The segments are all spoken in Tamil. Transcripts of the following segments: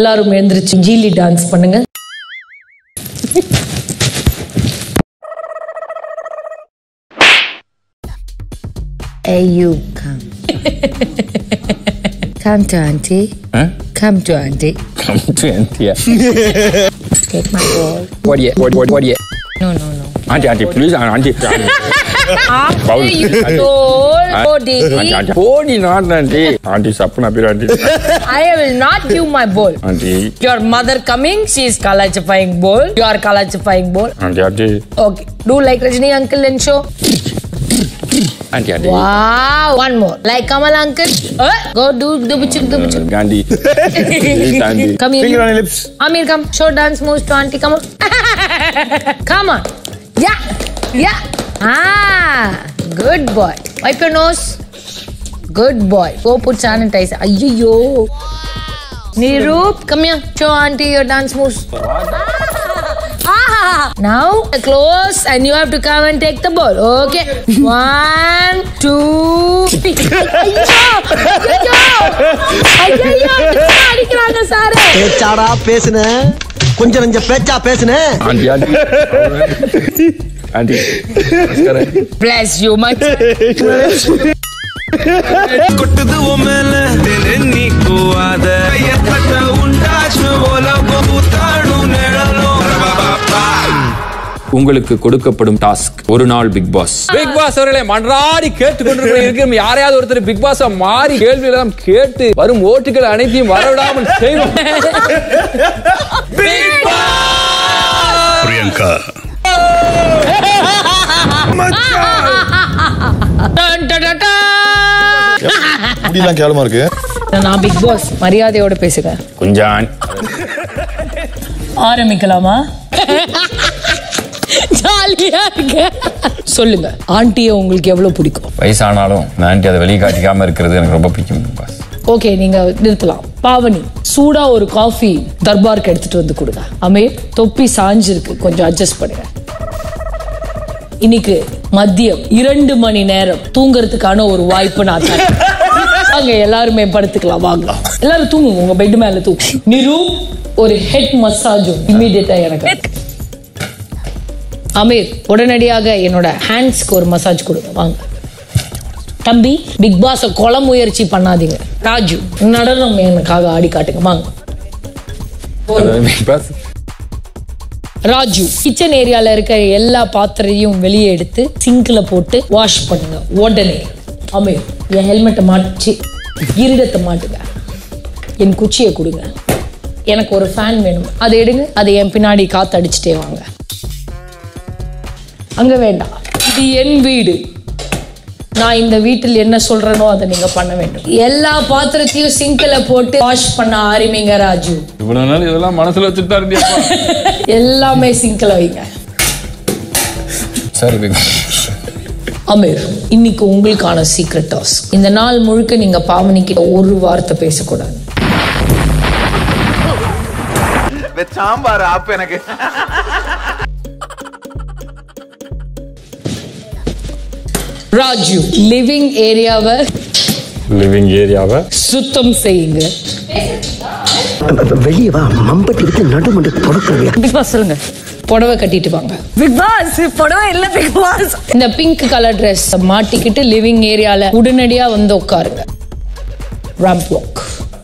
எல்லாரும் எழுந்திருச்சு ஜீலி டான்ஸ் பண்ணுங்க Hey, you come. come to auntie. Huh? Come to auntie. Come to India. Take my ball. What yeah? What what what yeah? No, no, no. Auntie, auntie, please, auntie. auntie. Bowl. Auntie, auntie. Body not auntie. Auntie, sapna pir auntie. I will not give my bowl. Auntie, Your mother coming, she is kalachifying bowl. You are kalachifying bowl. auntie, auntie, Okay. Do like Rajini uncle and show. auntie, auntie. Wow. One more. Like Kamal uncle. Uh, go do dubuchuk dubuchuk. Gandhi. Please, auntie. Come here. Finger on your lips. Amir, come. Show dance moves to auntie. Come on. come on. Yeah. Yeah. Ah. Good boy. Wipe your nose. Good boy. Go put sanitizer. Ayyo. Niroop, come here. Show auntie your dance moves. Ah. Now close and you have to come and take the ball. Okay. One, two, three. ஐயோ ஐயோ அடிக்கிறாங்க சாரு பேச்சாடா பேசுன கொஞ்சம் நஞ்ச பேச்சா பேசுன Auntie, auntie. Auntie. Namaskaram. Bless you much. கொட்டுது உமேல நீ கூவாத கையத்தட்ட உண்டாச்சு உலகம் புத்தாடும் நிழலும் உங்களுக்கு கொடுக்கப்படும் டாஸ்க் ஒரு நாள் பிக் பாஸ் பிக் பாஸ் அவர்களை மன்றாடி கேட்டுக்கொண்டிருக்கிற இருக்கிற யாரையாவது ஒருத்தர் பிக் பாஸ் மாறி கேள்வி எல்லாம் கேட்டு வரும் ஓட்டுகள் அனைத்தையும் வரவிடாமல் செய்வோம் Priyanka Dun, dun, dun, dun. முடியெல்லாம் கேவலமா இருக்கு நான் பிக் பாஸ் மரியாதையோட பேசுகிறேன் குஞ்சான் ஆரம்பிக்கலாமா ஜாலியா இருக்கு சொல்லுங்க ஆண்டியை உங்களுக்கு எவ்வளவு பிடிக்கும் வயசானாலும் இந்த ஆண்டி அதை வெளியே காட்டிக்காம இருக்கிறது எனக்கு ரொம்ப பிடிக்கும் பிக் பாஸ் ஓகே நீங்க நிறுத்தலாம் பாவனி சூடா ஒரு காஃபி தர்பாருக்கு எடுத்துட்டு வந்து கொடுங்க அமீர் தொப்பி சாஞ்சிருக்கு கொஞ்சம் அட்ஜஸ்ட் பண்ணுங்க இன்னைக்கு மதியம் இரண்டு மணி நேரம் தூங்குறதுக்கான ஒரு வாய்ப்பு நான் தரேன் வாங்க எல்லாருமே படுத்துக்கலாம் வாங்க எல்லாரும் தூங்குங்க உங்க பெட் மேல தூங்கு நிரு ஒரு ஹெட் மசாஜும் இமீடியட்டா எனக்கு அமீர் உடனடியாக என்னோட ஹேண்ட்ஸ்க்கு ஒரு மசாஜ் கொடுங்க வாங்க தம்பி பிக் பாஸ கொலை முயற்சி பண்ணாதீங்க ராஜு நடனம் எனக்காக ஆடி காட்டுங்க வாங்க பிக் பாஸ் ராஜு கிச்சன் ஏரியால இருக்க எல்லா பாத்திரையும் வெளியே எடுத்து சிங்க்ல போட்டு வாஷ் பண்ணுங்க உடனே அமீர் என் ஹெல்மெட்டை மாட்டி இருடத்தை மாட்டுங்க என் குச்சியை கொடுங்க எனக்கு ஒரு ஃபேன் வேணும் அதை எடுங்க அதை என் பின்னாடி காத்து அடிச்சுட்டே வாங்க அங்க வேண்டாம் இது என் வீடு நான் இந்த வீட்டில் என்ன சொல்றேனோ அதை நீங்க பண்ண வேண்டும் எல்லா பாத்திரத்தையும் சிங்க்ல போட்டு வாஷ் பண்ண ஆரம்பிங்க ராஜு இவ்வளவு நாள் இதெல்லாம் மனசுல வச்சுட்டு தான் இருந்தியா எல்லாமே சிங்க்ல வைங்க சரி பிக் அமீர் இன்னைக்கு உங்களுக்கான சீக்ரெட் டாஸ்க் இந்த நாள் முழுக்க நீங்க பாவனிக்கு ஒரு வார்த்தை பேசக்கூடாது சாம்பார் ஆப்பு எனக்கு ராஜு லிவிங் ஏரியாவை லிவிங் ஏரியாவை சுத்தம் செய்யுங்க வெளியே வா மம்பட்டி விட்டு நடுமண்டு தொடக்கிறீங்க பிக் பாஸ் சொல்லுங்க புடவை கட்டிட்டு வாங்க பிக் பாஸ் புடவை இல்ல பிக் பாஸ் இந்த பிங்க் கலர் ட்ரெஸ் மாட்டிக்கிட்டு லிவிங் ஏரியால உடனடியா வந்து உட்காருங்க ராம்ப் வாக்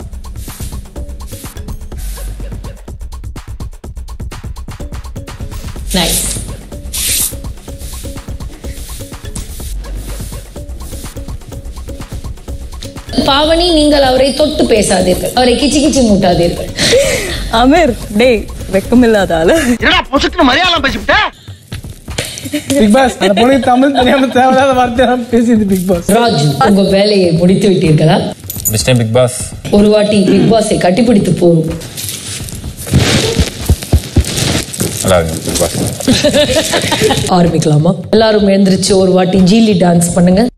நைஸ் பாவனி நீங்கள் அவரை தொட்டு பேசாதீர்கள் அவரை கிச்சி கிச்சி மூட்டாதீர்கள் அமீர் டேய் வெக்கமில்லாத ஆளு என்னடா பொசுக்கு மலையாளம் பேசிவிட்ட பிக் பாஸ் அந்த பொண்ணு தமிழ் தெரியாம தேவையில்லாத வார்த்தை பேசியது பிக் பாஸ் ராஜு உங்க வேலையை முடித்து விட்டீர்களா மிஸ்டர் பிக் பாஸ் ஒரு வாட்டி பிக் பாஸை கட்டிப்பிடித்து போகும் நல்லா இருக்கு பிக் பாஸ் ஆரம்பிக்கலாமா எல்லாரும் எழுந்திருச்சு ஒரு வாட்டி ஜீலி டான்ஸ் பண்ணுங்க